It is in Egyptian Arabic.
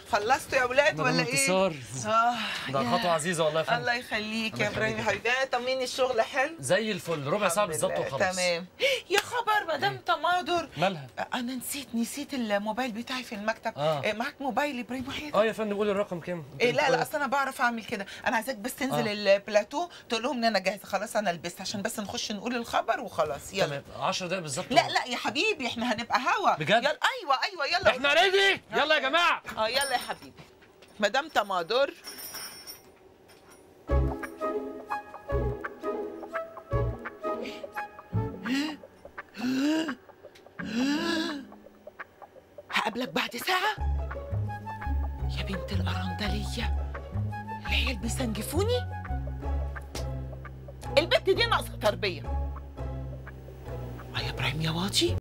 خلصتوا يا اولاد مدام ولا ايه انتصار اه ده يا- خطوه عزيزه والله يا فندم الله يخليك الله يا ابراهيم يخليك. حبيبي آه، طمني الشغل حلو زي الفل ربع ساعه الحمد بالظبط لله. وخلاص تمام يا خبر مدام تماضر مالها انا نسيت نسيت الموبايل بتاعي في المكتب آه. إيه، معاك موبايل ابراهيم وحيد اه يا فندم قولي الرقم كام إيه لا لا اصل انا بعرف اعمل كده انا عايزاك بس تنزل آه. البلاتو تقول لهم ان انا جاهزه خلاص انا لبست عشان بس نخش نقول الخبر وخلاص يلا تمام 10 دقايق بالظبط لا لا يا حبيبي احنا هنبقى هوا بجد؟ يلا ايوه ايوه يلا احنا ريدي يلا يا جماعه اه يلا يا حبيبي مدام تماضر هقابلك بعد ساعة يا بنت الأرندلية العيال بيسنجفوني البت دي ناقصة تربية اه يا ابراهيم يا واطي